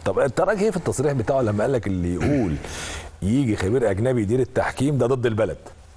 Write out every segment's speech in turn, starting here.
طب انت رايك ايه في التصريح بتاعه لما قال لك اللي يقول يجي خبير اجنبي يدير التحكيم ده ضد البلد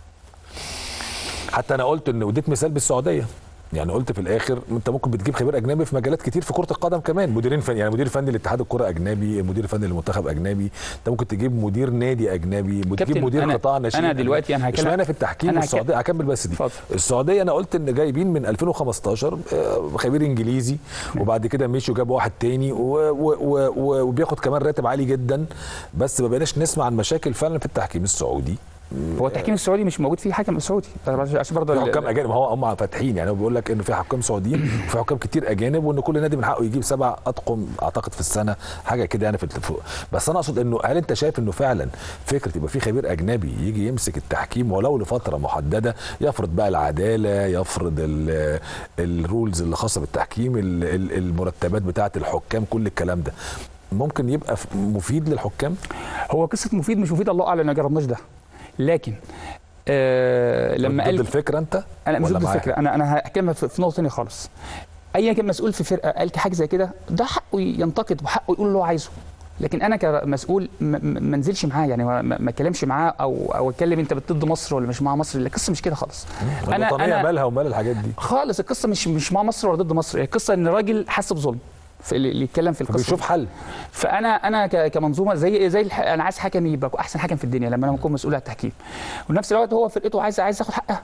حتى انا قلت ان وديت مثال بالسعوديه يعني قلت في الاخر انت ممكن بتجيب خبير اجنبي في مجالات كتير في كره القدم كمان مديرين فني يعني مدير فني لاتحاد الكره اجنبي مدير فني للمنتخب اجنبي انت ممكن تجيب مدير نادي اجنبي تجيب كابتن، مدير أنا- قطاع ناشئين أنا دلوقتي أنا هتكلم- اشمعنى في التحكيم أنا هك- السعوديه هكمل بس دي اتفضل. السعوديه انا قلت ان جايبين من 2015 آه، خبير انجليزي وبعد كده مشوا جابوا واحد تاني و- و- و- و- وبياخد كمان راتب عالي جدا بس ما بقيناش نسمع عن مشاكل فعلا في التحكيم السعودي هو التحكيم السعودي مش موجود فيه حكم سعودي عشان برضه في ال- حكام اجانب هو هم فاتحين يعني هو بيقول لك انه في حكام سعوديين وفي حكام كتير اجانب وان كل نادي من حقه يجيب سبع اطقم اعتقد في السنه حاجه كده يعني في التفوق. بس انا اقصد انه هل انت شايف انه فعلا فكره يبقى في خبير اجنبي يجي يمسك التحكيم ولو لفتره محدده يفرض بقى العداله يفرض ال- الرولز اللي خاصه بالتحكيم ال- ال- المرتبات بتاعه الحكام كل الكلام ده ممكن يبقى ف- مفيد للحكام هو قصه مفيد مش مفيد الله اعلم ما جربناش ده لكن آه لما ضد قال الفكره انت انا مش ولا ضد معاها؟ الفكره انا انا هكلمك في في نقطه ثانيه خالص ايا كان مسؤول في فرقه قال حاجه زي كده ده حقه ينتقد وحقه يقول اللي هو عايزه لكن انا كمسؤول ما- ما ما انزلش معاه يعني ما ما اتكلمش معاه او او اتكلم انت ضد مصر ولا مش مع مصر القصه مش كده خالص الوطنيه مالها ومال الحاجات دي خالص القصه مش مش مع مصر ولا ضد مصر هي القصه ان راجل حس بظلم في اللي اللي يتكلم في القصه فبيشوف حل فانا انا ك- كمنظومه زي زي الح... انا عايز حكم يبقى احسن حكم في الدنيا لما انا اكون مسؤول عن التحكيم ونفس الوقت هو فرقته عايز عايز ياخد حقها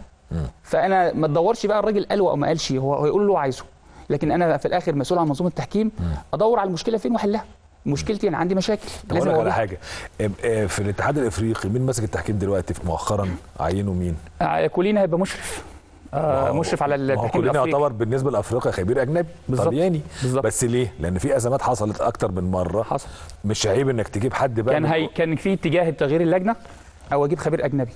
فانا ما تدورش بقى الراجل قال او ما قالش هو هو يقول اللي هو عايزه لكن انا في الاخر مسؤول عن منظومه التحكيم ادور على المشكله فين واحلها مشكلتي انا عندي مشاكل طب اقول لك على أواجهها. حاجه ام- اه في الاتحاد الافريقي مين ماسك التحكيم دلوقتي في- مؤخرا عينوا مين؟ آه، كولينا هيبقى مشرف آه مشرف على ما هو التحكيم كلنا الافريقي يعتبر بالنسبه لافريقيا خبير اجنبي بالظبط. طلياني بالظبط. بس ليه؟ لان في ازمات حصلت اكتر من مره حصل مش عيب انك تجيب حد بقى كان من- هي كان في اتجاه تغيير اللجنه او اجيب خبير اجنبي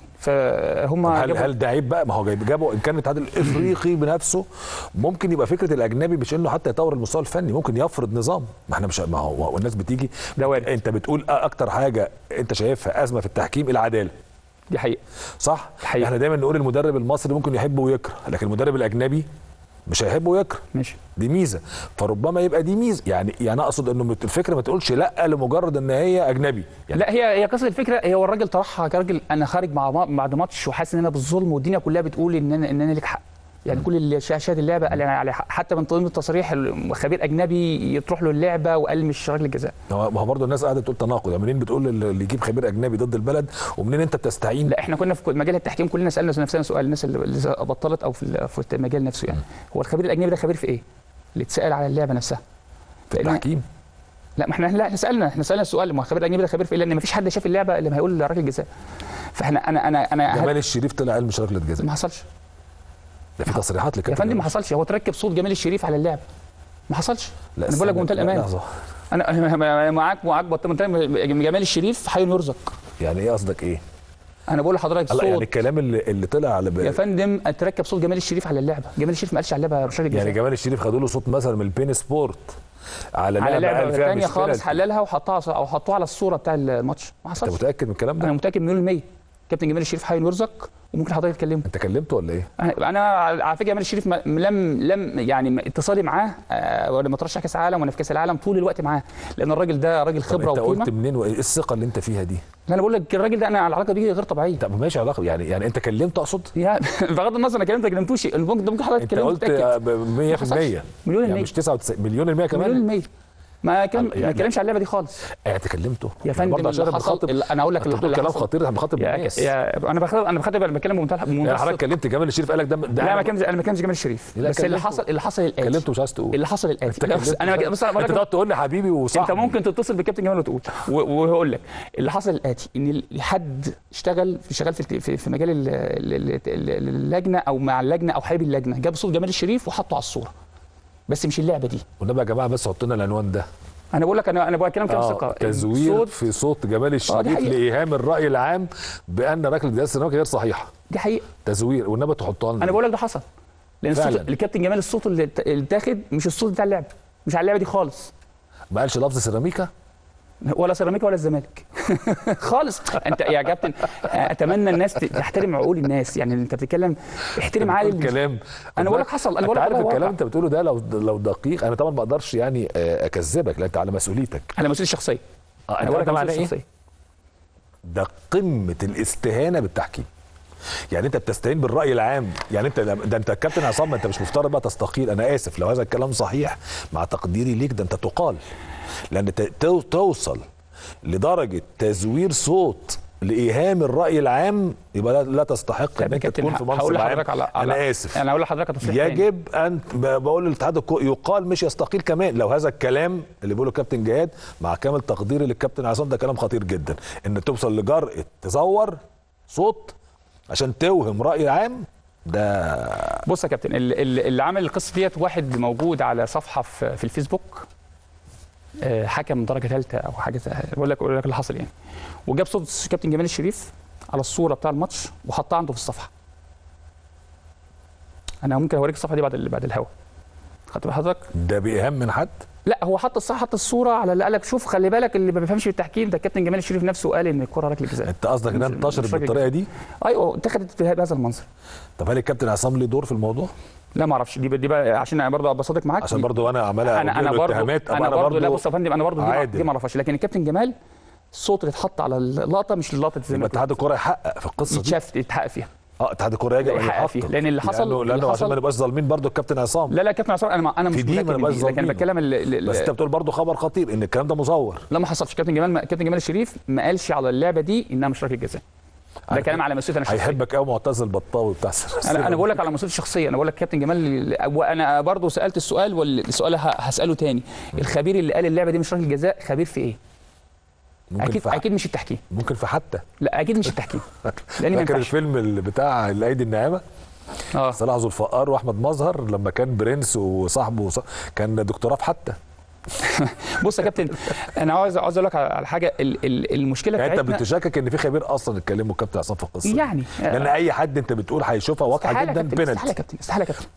فهم هل جابوا هل ده عيب بقى؟ ما هو جايب جابوا ان كان الاتحاد الافريقي بنفسه ممكن يبقى فكره الاجنبي مش انه حتى يطور المستوى الفني ممكن يفرض نظام ما احنا مش ما هو والناس بتيجي ده وارد. انت بتقول اكتر حاجه انت شايفها ازمه في التحكيم العداله دي حقيقه صح؟ حقيقي. احنا دايما نقول المدرب المصري ممكن يحب ويكره لكن المدرب الاجنبي مش هيحب ويكره ماشي دي ميزه فربما يبقى دي ميزه يعني يعني اقصد انه مت- الفكره ما تقولش لا لمجرد ان هي اجنبي يعني لا هي هي قصه الفكره هو الراجل طرحها كراجل انا خارج مع بعد ماتش وحاسس ان انا بالظلم والدنيا كلها بتقول ان انا ان انا ليك حق يعني كل اللي شا- شاهد اللعبه قال انا على حق حتى من ضمن التصريح خبير اجنبي يتروح له اللعبه وقال مش رجل الجزاء هو ما هو برضه الناس قاعده تقول تناقض يعني منين بتقول اللي اللي يجيب خبير اجنبي ضد البلد ومنين انت بتستعين لا احنا كنا في مجال التحكيم كلنا سالنا نفسنا سؤال الناس اللي اللي بطلت او في ال- في المجال نفسه يعني هو الخبير الاجنبي ده خبير في ايه؟ اللي اتسال على اللعبه نفسها في لأن- التحكيم لا ما احنا لا احنا سالنا احنا سالنا السؤال ما هو الخبير الاجنبي ده خبير في ايه؟ لان ما فيش حد شاف اللعبه اللي ما هيقول رجل جزاء فاحنا انا انا انا جمال الشريف طلع قال مش ركله جزاء ما حصلش ده في تصريحات يا لكابتن فندم ما جمال. حصلش هو تركب صوت جمال الشريف على اللعب ما حصلش لا انا بقول لك استنى، بمنتهى لا، الامان لحظة. انا أنا معاك معاك بط- منتهى جمال الشريف حي يرزق يعني ايه قصدك ايه؟ انا بقول لحضرتك الله يعني صوت الكلام اللي, اللي طلع على ب... يا فندم تركب صوت جمال الشريف على اللعبه جمال الشريف ما قالش على اللعبه رشاد الجزاء يعني جمال الشريف خدوا له صوت مثلا من البين سبورت على على لعبه قال لعبه فيها ثانيه مش خالص بينالتي. حللها وحطها او حطوها على الصوره بتاع الماتش ما انت حصلش متاكد من الكلام انا ده؟ متاكد مليون المية كابتن جمال الشريف حي يرزق وممكن حضرتك تكلمه انت كلمته ولا ايه؟ انا أنا على فكره جمال الشريف ما- لم لم يعني اتصالي معاه آه، وانا مترشح كاس عالم وانا في كاس العالم طول الوقت معاه لان الراجل ده راجل طب خبره انت وقيمه قلت منين وايه الثقه اللي انت فيها دي؟ لا انا بقول لك الراجل ده انا على العلاقه بيه غير طبيعيه طب ماشي علاقه يعني يعني انت كلمته اقصد؟ يا بغض النظر انا كلمت ما كلمتوش ممكن ممكن حضرتك انت تكلمه قلت تتأكد. ب 100% مليون يعني المية. مش 99 مليون المية كمان مليون المية ما كان يعني- ما اتكلمش على اللعبه دي خالص يعني انت كلمته يا فندم برضه عشان اللي انا حصل بخاطب اللي- انا اقول لك انت اللي بتقول اللي كلام حصل. خطير انا بخاطب يا الناس يا انا بخاطب انا بخاطب انا بتكلم بمنتهى يعني بمنتهى حضرتك الصدق. كلمت جمال الشريف قال لك ده, ده لا أنا ما كانش انا ما كانش جمال الشريف لا، بس اللي كلمته. حصل اللي حصل الاتي كلمته مش عايز تقول اللي حصل الاتي انت لا، بس كلمته انا مش بك- عايز- بص انا بقول انت لك تقعد تقول لي حبيبي انت وصاحبي ممكن تتصل بكابتن جمال وتقول و- وهقول لك اللي حصل الاتي ان حد اشتغل في شغال في الت- في, في مجال ال- ال- ال- ال- اللجنه او مع اللجنه او حبيب اللجنه جاب صوت جمال الشريف وحطه على الصوره بس مش اللعبه دي والنبي يا جماعه بس حط لنا العنوان ده انا بقول لك انا انا بتكلم كلام اه ثقه تزوير صوت في صوت جمال دي الشريف حقيقة. لايهام الراي العام بان ركله جزاء السيراميكا غير صحيحه دي حقيقه تزوير والنبي تحطها لنا انا بقول لك ده حصل لان الصوت فعلا. الكابتن جمال الصوت اللي ات- اللي اتاخد مش الصوت بتاع اللعب مش على اللعبه دي خالص ما قالش لفظ سيراميكا ولا سيراميكا ولا الزمالك خالص انت يا كابتن اتمنى الناس تحترم عقول الناس يعني انت بتتكلم احترم عقل بتقول كلام انا بقول لك حصل انا انت بقول لك عارف والله الكلام واقع. انت بتقوله ده لو لو دقيق انا طبعا ما اقدرش يعني آه، اكذبك لان انت على مسؤوليتك على مسؤوليه الشخصيه اه انا انت بقول عارف لك ده على معناه مسؤوليه ايه؟ الشخصيه ده قمه الاستهانه بالتحكيم يعني انت بتستهين بالراي العام يعني انت ده انت الكابتن عصام انت مش مفترض بقى تستقيل انا اسف لو هذا الكلام صحيح مع تقديري ليك ده انت تقال لان ت- تو- توصل لدرجه تزوير صوت لايهام الراي العام يبقى لا, لا تستحق طيب ان يا انت كابتن تكون في هقول منصب عام لحضرتك على, على انا اسف انا هقول لحضرتك على تصريح تاني. يجب ان ب- بقول للاتحاد الكو- يقال مش يستقيل كمان لو هذا الكلام اللي بيقوله الكابتن جهاد مع كامل تقديري للكابتن عصام ده كلام خطير جدا ان توصل لجرأة تزور صوت عشان توهم رأي عام ده بص يا كابتن ال- ال- اللي عمل القصه ديت واحد موجود على صفحه في, في الفيسبوك آه، حكم درجه ثالثه او حاجه زي- بقول لك بقول لك اللي حصل يعني وجاب صوت كابتن جمال الشريف على الصوره بتاع الماتش وحطها عنده في الصفحه انا ممكن اوريك الصفحه دي بعد ال- بعد الهوا خدت بال حضرتك ده بإيهام من حد لا هو حط الصح حط الصوره على اللي قالك شوف خلي بالك اللي ما بيفهمش في التحكيم ده الكابتن جمال الشريف نفسه قال ان الكره ركله جزاء انت قصدك انها مش- انتشرت مش راجل بالطريقه دي ايوه اتخذت بهذا المنظر طب هل الكابتن عصام ليه دور في الموضوع لا ما اعرفش دي دي بقى عشان انا برضه ابقى صادق معاك عشان دي- برضو انا عمال انا انا أوجه له برضه اتهامات انا أبقى برضه لا بص يا فندم انا برضه دي, ما- عادل. دي ما اعرفش لكن الكابتن جمال الصوت اللي اتحط على اللقطه مش لقطه زي يبقى ما اتحاد الكوره يحقق في القصه دي يتشاف يتحقق فيها اه اتحاد الكوره يجب لا، ان يحقق يحقق فيها، لأن اللي حصل- لانه, اللي لأنه عشان حصل- ما نبقاش ظالمين برضو الكابتن عصام لا لا كابتن عصام انا ما انا مش في دي ما متاكد نبقاش من دي، لكن انا ظالمين. بتكلم ال- ال- بس انت بتقول برضو خبر خطير ان الكلام ده مزور لا ما حصلش كابتن جمال كابتن جمال الشريف ما قالش على اللعبه دي انها مش ركله جزاء ده عارف كلام على مسؤوليتي انا الشخصيه هيحبك قوي معتز البطاوي بتاع انا انا بقول لك على مسؤوليتي الشخصيه انا بقول لك كابتن جمال وانا برضه سالت السؤال والسؤال ه- هساله تاني الخبير اللي قال اللعبه دي مش ركله جزاء خبير في ايه؟ ممكن اكيد في اكيد مش التحكيم ممكن في حتى لا اكيد مش التحكيم لان ما فاكر ينفعش الفيلم اللي بتاع الايدي الناعمه اه صلاح ذو الفقار واحمد مظهر لما كان برنس وصاحبه وص... كان دكتوراه في حتى بص يا كابتن انا عاوز عاوز اقول لك على على حاجه ال- ال- المشكله يعني انت بتاعتنا بتشكك ان في خبير اصلا اتكلموا الكابتن عصام في القصه دي. يعني لان اي حد انت بتقول هيشوفها واضحه استحاله يا جدا كابتن استحاله يا بينالتي كابتن استحاله يا كابتن